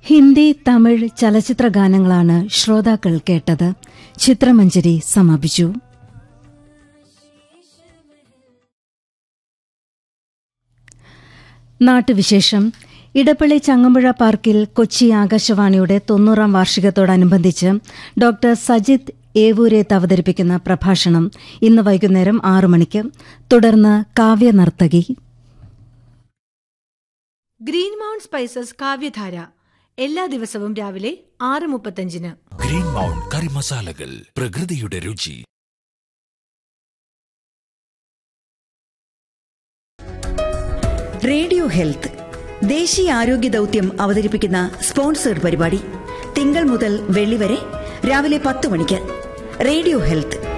ഹിന്ദി തമിഴ് ചലച്ചിത്ര ഗാനങ്ങളാണ് ശ്രോതാക്കൾ കേട്ടത് ചിത്രമഞ്ജരി സമാപിച്ചു നാട്ടുവിശേഷം ഇടപ്പള്ളി ചങ്ങമ്പുഴ പാർക്കിൽ കൊച്ചി ആകാശവാണിയുടെ തൊണ്ണൂറാം വാർഷികത്തോടനുബന്ധിച്ച് ഡോക്ടർ സജിത് ഏവൂരേത്ത് അവതരിപ്പിക്കുന്ന പ്രഭാഷണം ഇന്ന് വൈകുന്നേരം ആറു മണിക്ക് തുടർന്ന് കാവ്യനർത്തകി ഗ്രീൻ മൗണ്ട് സ്പൈസസ് കാവ്യധാര എല്ലാ ദിവസവും രാവിലെ ആറ് മുപ്പത്തഞ്ചിന് ഗ്രീൻ മൗണ്ട് കറി മസാലകൾ പ്രകൃതിയുടെ രുചി റേഡിയോ ഹെൽത്ത് ദേശീയ ആരോഗ്യ ദൗത്യം അവതരിപ്പിക്കുന്ന സ്പോൺസേഡ് പരിപാടി തിങ്കൾ മുതൽ വെള്ളി വരെ രാവിലെ പത്ത് മണിക്ക് റേഡിയോ ഹെൽത്ത്